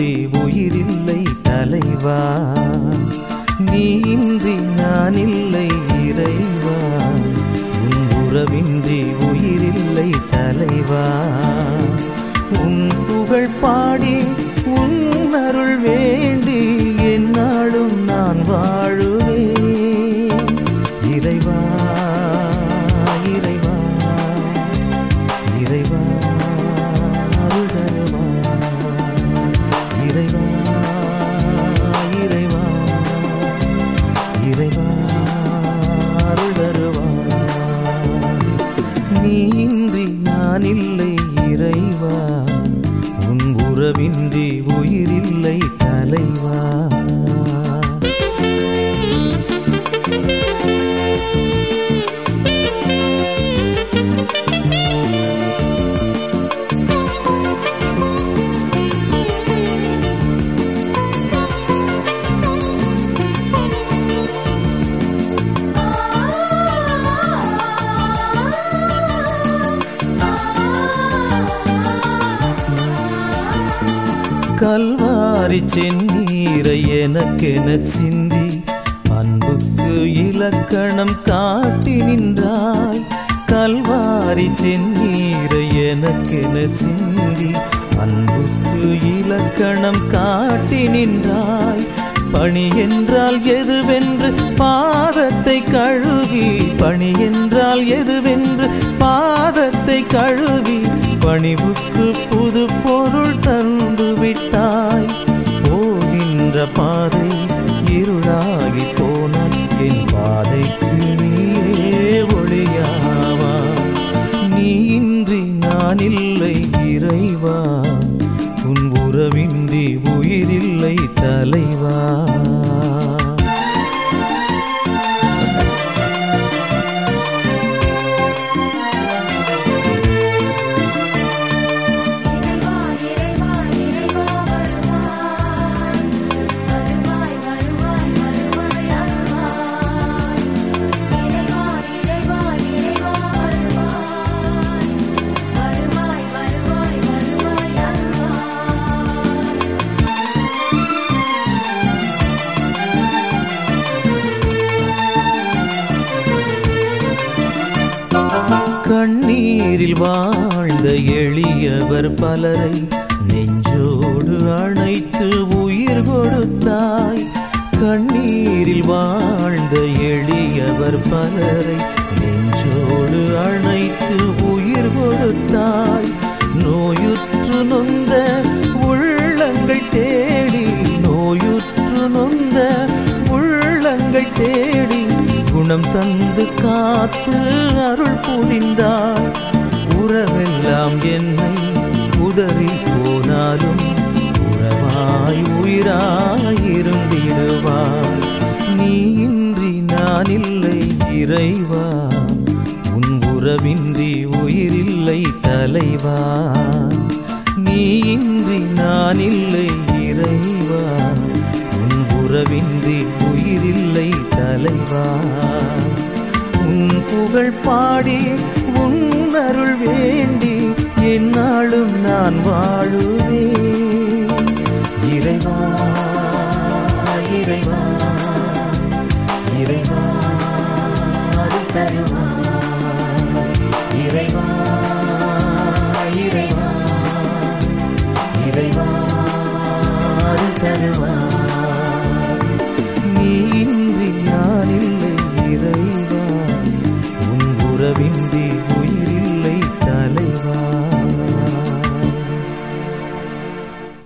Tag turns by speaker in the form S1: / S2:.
S1: உறவின்றி உயிரில்லை தலைவா நீ இன்றி நான் இல்லை இறைவா உன் உறவின்றி உயிரில்லை தலைவா உன் புகழ் பாடி உன் அருள் வேண்டி என்னாலும் நான் வாழுவேன் இறைவா இறைவா இறைவா அருள் தருவா இறைவா இறைவா இறைவா அருள் தருவா நீ இன்றி நான் இல்லை இறைவா உன் உறவின்றி உயிரில்லை தலைவா கல்வாரி செந்நீரை எனக்கென சிந்தி அன்புக்கு இலக்கணம் காட்டி நின்றாய் கல்வாரி செந்நீரை எனக்கென சிந்தி அன்புக்கு இலக்கணம் காட்டி நின்றாய் பணி என்றால் எதுவென்று பாதத்தை கழுவி பணி என்றால் எதுவென்று பாதத்தை கழுவி பணிவுக்கு புது பொருள் தந்து விட்டாய் போகின்ற பாதை இருளாகி போனால் என் பாதைக்கு நீயே ஒளியாவா நீ இன்றி நான் இல்லை இறைவா உன் உறவின்றி உயிரில்லை தலைவா
S2: இறைவா இறைவா இறைவா வருவாய் வருவாய் வருவாய் வருவாய் அருள்வாய் இறைவா இறைவா இறைவா வருவாய் வருவாய் வருவாய் வருவாய் அருள்வாய்
S1: கண்ணீரில் வாழ்ந்த எளியவர் பலரை நெஞ்சோடு அணைத்து உயிர் கொடுத்தாய் கண்ணீரில் வாழ்ந்த எளியவர் பலரை நெஞ்சோடு அணைத்து உயிர் கொடுத்தாய் நோயுற்று நொந்த உள்ளங்கள் தேடி நோயுற்று நொந்த உள்ளங்கள் தேடி குணம் தந்து காத்து அருள் புரிந்தாய் உறவெல்லாம் என்னை உதறி போனாலும் உறவாய் உயிராய் இருந்திடுவாய் நீ இன்றி நான் இல்லை இறைவா உன் உறவின்றி உயிரில்லை தலைவா நீ இன்றி நான் இல்லை இறைவா உன் உறவின்றி உயிரில்லை தலைவா உன் புகழ் பாடி உன் அருள் வேண்டி என்னாலும் நான் வாழுவேன்